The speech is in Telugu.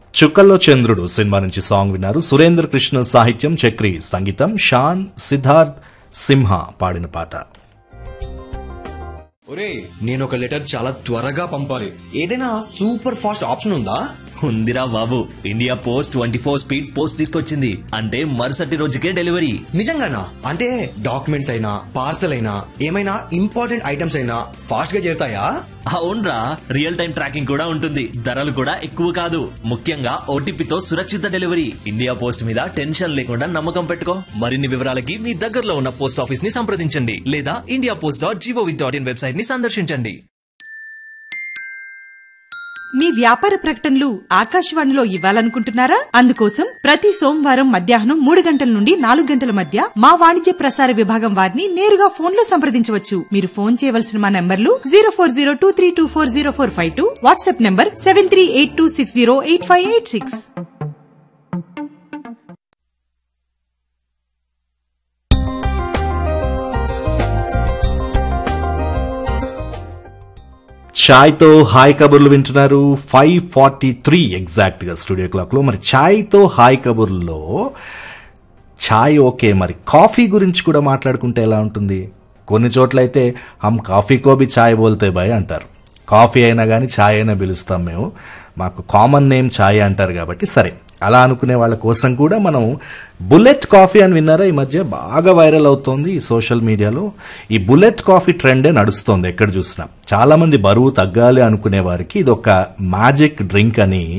చుక్కల్లో చంద్రుడు సినిమా నుంచి సాంగ్ విన్నారు సురేంద్ర కృష్ణ సాహిత్యం చక్రి సంగీతం షాన్ సిద్ధార్థ్ సింహ పాడిన పాట ఒరే నేను ఒక లెటర్ చాలా త్వరగా పంపాలి ఏదైనా సూపర్ ఫాస్ట్ ఆప్షన్ ఉందా ఉందిరా బాబు India post twenty four speed post తీసుకొచ్చింది అంటే మరుసటి రోజుకే డెలివరీ నిజంగానా అంటే డాక్యుమెంట్స్ అయినా పార్సల్ అయినా ఏమైనా ఇంపార్టెంట్ ఐటమ్స్ అయినా ఫాస్ట్ గా చేరుతాయా అవునరా రియల్ టైం ట్రాకింగ్ కూడా ఉంటుంది ధరలు కూడా ఎక్కువ కాదు ముఖ్యంగా ఓటీపీతో సురక్షిత డెలివరీ ఇండియా పోస్ట్ మీద టెన్షన్ లేకుండా నమ్మకం పెట్టుకో మరిన్ని వివరాలకి మీ దగ్గరలో ఉన్న పోస్ట్ ఆఫీస్ ని సంప్రదించండి లేదా India post dot G O V dot in website ని సందర్శించండి మీ వ్యాపార ప్రకటనలు ఆకాశవాణిలో ఇవ్వాలనుకుంటున్నారా అందుకోసం ప్రతి సోమవారం మధ్యాహ్నం మూడు గంటల నుండి నాలుగు గంటల మధ్య మా వాణిజ్య ప్రసార విభాగం వారిని నేరుగా ఫోన్ లో సంప్రదించవచ్చు మీరు ఫోన్ చేయవలసిన మా నంబర్లు zero four zero two three two four zero four five two WhatsApp number seven three eight two six zero eight five eight six ఛాయ్తో హాయ్ కబుర్లు వింటున్నారు ఫైవ్ ఫార్టీ త్రీ ఎగ్జాక్ట్ గా స్టూడియో క్లాక్ లో మరి ఛాయ్తో హాయ్ కబుర్లో ఛాయ్ ఓకే మరి కాఫీ గురించి కూడా మాట్లాడుకుంటే ఎలా ఉంటుంది కొన్ని చోట్లయితే హమ్ కాఫీ కోబి ఛాయ్ బోల్తే బాయ్ అంటారు కాఫీ అయినా కానీ ఛాయ్ అయినా పిలుస్తాం మేము మాకు కామన్ నేమ్ ఛాయ్ అంటారు కాబట్టి సరే అలా అనుకునే వాళ్ళ కోసం కూడా మనం బుల్లెట్ కాఫీ అని విన్నారా ఈ మధ్య బాగా వైరల్ అవుతోంది ఈ సోషల్ మీడియాలో ఈ బుల్లెట్ కాఫీ ట్రెండే నడుస్తోంది ఎక్కడ చూసినా చాలా మంది బరువు తగ్గాలి అనుకునే వారికి ఇది ఒక మ్యాజిక్ డ్రింక్ అని